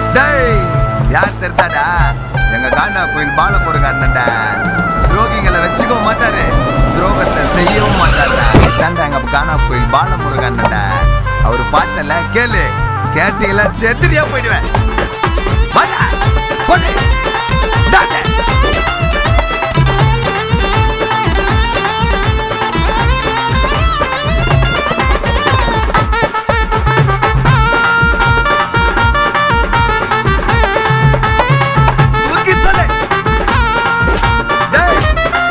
டேய் யார் தெரிந்தாடா எங்க காண்டா கோயில் பாலமுருக அண்ணன்டா துரோகிகளை வச்சுக்கவும் மாட்டாரு துரோகத்தை செய்யவும் மாட்டாரு தாண்டா எங்க கானா கோயில் பாலமுருக அண்ணன்டா அவர் பாட்டல கேளு கேட்டீங்களா செத்துடியா போயிடுவேன் வாடா, போடு. தாண்டா. தூக்கி சொல்லு. டேய்,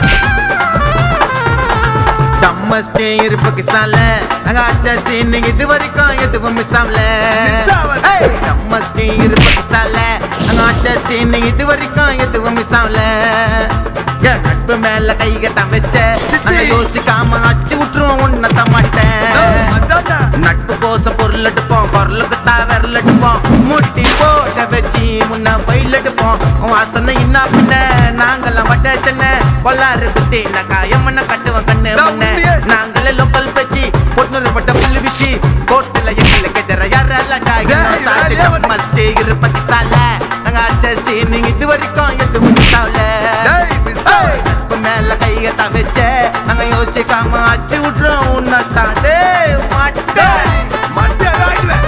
டம்மஸ்டே இருப்பு கிசால நாங்க ஆச்ச சீன் இது வரைக்கும் எதுவும் மிஸ் ஆகல Miss ஆகல. டம்மஸ்டே இருப்பு கிசால நாங்க ஆச்ச சீன் இது வரைக்கும் எதுவும் மிஸ் ஆகல என் நட்பு மேல கைக தான் வச்ச நாங்க யோசிக்காம அச்சு விட்டுருவோம் உன்னத மாட்டேன் அதான்டா. நட்பு கோசம் பொருள் எடுப்போம் குரலுக்கு தான் விரல் எடுப்போம் முட்டி போட வச்சு முன்ன பயில் எடுப்போம் உன் வாசனை இன்னா பின்ன நாங்கெல்லாம் வட்ட சென்ன கொள்ளாறு குத்தி நக்கா எம்மன கட்டுவோம் கண்ணு நான் முன்ன உண்மையே- நாங்களே லோக்கல் பச்சி பொண்ணு பட்ட புள்ளி வச்சு கோட்டில் எங்களுக்கு எதிர யாரெல்லாம் டேய், வேலையே வந்து- மஸ்டே இரு பக்கிஸ்தான்ல நாங்க அச்சசி நீங்க இது வரைக்கும் எதுவும் மிஸ்ஸாவல டேய், miss ஆகல. நட்பு மேல கைய தான் வச்ச நாங்க யோசிக்காம அச்சு விட்டுறோம் உன்னை தாண்டே மாட்டேன் டேய், மட்டையாடா ஆயிடுவேன்.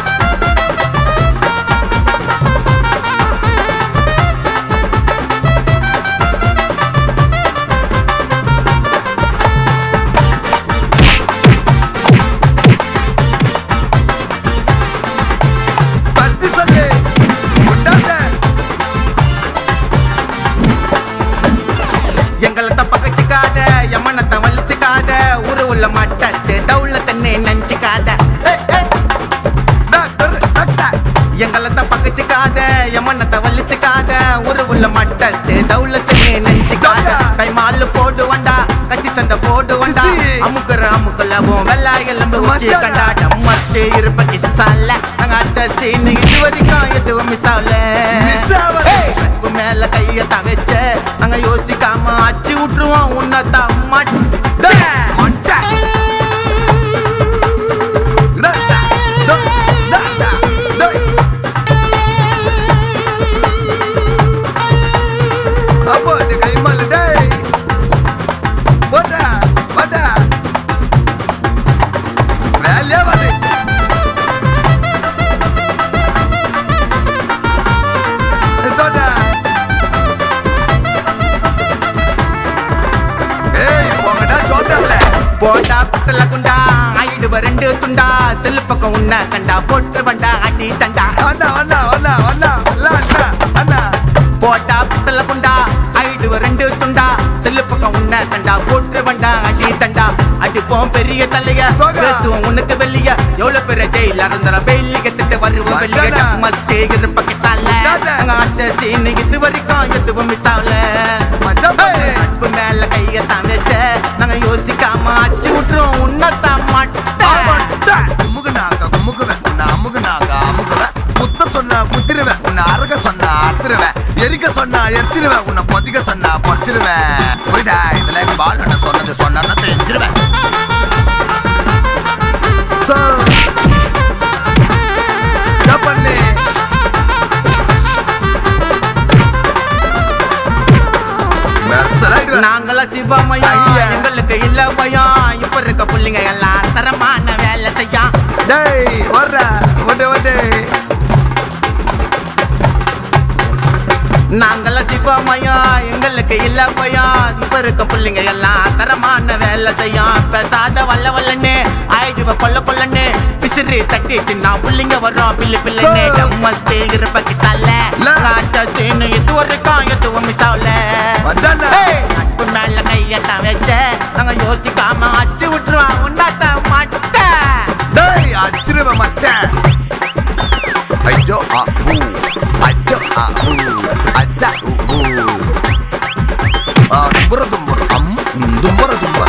பத்தி சொல்லு முட்டாத. எங்களை தப்ப கச்சிக்காத எம்மனத்தை வலிச்சுக்காத ஊரு உள்ள மட்டத்து தவுள்ள தண்ணி நஞ்சிக்காத டாக்டர், டாக்டர். எங்களை தப்ப கச்சிக்காத எம்மனத்தை வலிச்சுக்காத ஊரு உள்ள மட்டத்து தவுள்ள தண்ணி நஞ்சிக்காத கை மாலு போடு வண்டா கட்டி சண்டை போடு வண்டா சிச்சி. அமுக்குற அமுக்குலவும் வெள்ளா எலும்பு வச்சு மச்சான். கண்டா டம்மஸ்ட் இருப்ப கிசால நாங்க அச்சசி நீ இது வரைக்கும் எதுவும் மிஸ் ஆகல Miss ஆகல. நட்பு மேல கைய தான் வச்ச நாங்க யோசிக்காம அச்சு விட்டுருவோம் உன்னதான் மட்டை மட்டை. டாக்டா, டோய், டாக்டா, டோய். அப்போ இந்த கைமால டேய். போடா, போடா. வேலையா பாரு. இதோடா. ஏய், போங்கடா, சோத்தால. போட்டா பத்தல குண்டா ஆயிடுவ ரெண்டு துண்டா செல்லு பக்கம் உன்ன கண்டா போட்டு வண்டா அடி தண்டா அண்ணா, அண்ணா, அண்ணா, அண்ணா, அண்ணா, அண்ணா, அண்ணா. போட்டா பத்தல குண்டா ஆயிடுவ ரெண்டு துண்டா செல்லு பக்கம் உன்ன கண்டா போட்டு வண்டா அடி தண்டா அடிப்போம் பெரிய தலைய சோகா. பேசுவோம் உனக்கு வெளிய எவ்வளவு பெரிய ஜெயில இருந்தாலும் வெள்ளி கத்துட்டு வருவோம் வெளிய வந்தானா? மஸ்டே இருப்ப கிட்டால தாத்தா. அங்க ஆச்ச சீன் இது வரைக்கும் எதுவும் மிஸ் ஆகல மச்சான் பாரு. நட்பு மேல கைய தான் வச்ச நாங்க யோசிக்காம அச்சு விட்டுறோம் உன்னதான் மட்டை ஆமாட்டா. குமுகுனாக்கா குமுகுவேன், உன்னை அமுகுனாக்கா அமுகுவேன். குத்த சொன்னா குத்திருவேன், உன்னை அறுக்க சொன்னா அறுத்துருவேன். எரிக்க சொன்னா எரிச்சிருவேன், உன்னை பொதிக்க சொன்னா பொதிச்சிருவேன். போய்டா, இதுல எங்க பாலண்ணன் சொன்னது சொன்னாதான் செஞ்சிருவேன். சோ, என்ன பண்ணு? மெர்சலாயிடுவேன். நாங்களா சிவமயம் ஐயா. எங்களுக்கு இல்ல பயம் இப்ப இருக்க புள்ளைங்க எல்லாம் தரமான வேலை செய்யும் டேய், ஓடுறா, ஓடு, ஓடு. நாங்களா சிவமயம் எங்களுக்கு இல்ல பயம் இப்ப இருக்க புள்ளைங்க எல்லாம் தரமான வேலை செய்யும் பேசாத வல்ல வல்லன்னு ஆயிடுவ கொல்ல கொல்லன்னு பிசிறி தட்டி சின்ன புள்ளைங்க வரும் பில்லு பிள்ளைன்னு So- டம்மஸ்டே இருப்ப கிசால La- காச்சாச்சின்னு இது வரைக்கும் எதுவும் மிஸ் ஆகல வந்தானா? ஏய், நட்பு மேல கையத்தான் வச்ச நாங்க யோசிக்காம அச்சு விட்டுருவான் உன்னாட்ட மாட்ட டேய், அடிச்சிருவேன் மச்சான். ஐயோ, ஆ, ஊ. ஐயோ, ஆ, ஊ. அச்சா, ஊ, ஊ. ஆ, தும்புற, தும்புற. அம், ம், தும்புற, தும்புற.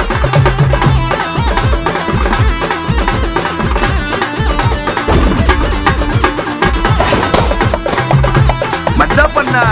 மச்சான் பண்ணா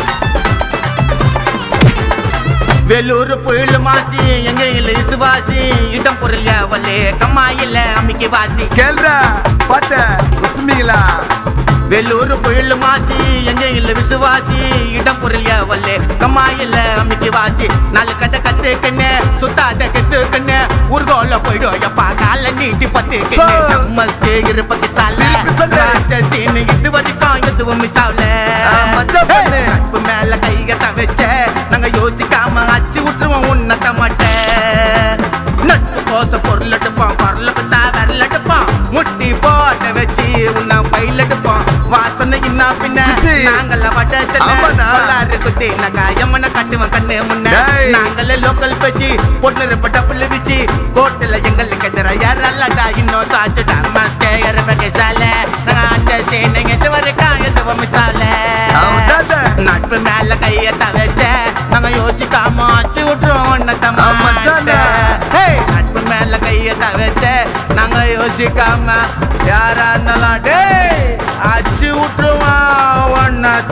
வேலூர் புயல் மாசி எங்க இல்ல இசுவாசி இடம் பொருள் எவலே கம்மாயில அம்மிக்கு வாசி கேள்றா பாட்ட உசுமிங்களா வெள்ளூர் புயல் மாசி எங்க இல்ல விசுவாசி இடம் பொருள் வல்லே கம்மா இல்ல அம்மிக்கு வாசி நாலு கதை கத்து கண்ணு சுத்தாத கத்து கண்ணு ஊர்கோல போயிடும் எப்பா கால நீட்டி பத்து Sir. நம்ம ஸ்டேகர் பத்தி சால திருப்பி சொல்லு. ராஜசீனு இது வரைக்கும் எதுவும் மிஸ் ஆகல ஆ, மச்சான் பண்ணு. நட்பு மேல கைகத்த வச்ச நாங்க யோசிக்காம அச்சு விட்டுருவோம் உன்னத மாட்டேன் நட்பு கோச பொருள் எடுப்போம் பொருளுக்கு தான் விரல் எடுப்போம் முட்டி போட்ட வச்சு உன்னை பயில் எடுப்போம் வாசனை இன்னா பின்ன சிச்சி. நாங்கள வட ஆமாண்ணா. சொல்லாரு குத்தி நகா எம்மன கட்டுவன் கண்ணு முன்ன டேய். நாங்கள லோக்கல் பேச்சு பொண்ணு பட்ட புள்ளு வச்சு கோட்டில் எங்களுக்கு எதிர யாரல்லடா இன்னும் சாச்சுடா மாஸ்டே எரபகை சால நாங்க அந்த சேனைங்க இது வரைக்கும் எதுவும் மிசால அவன் தாத்தா. நட்பு மேல கைய தவச்ச நாங்க யோசிக்காம ஆச்சு விட்டுறோம் உன்னத மச்சான்டா. நட்பு மேல கைய தவச்ச நாங்க யோசிக்காம யாரா இருந்தாலும் டேய் அச்சு விட்டுருவான் உன்னத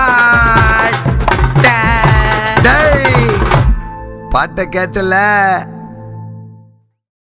டேய் பாட்டை கேட்டல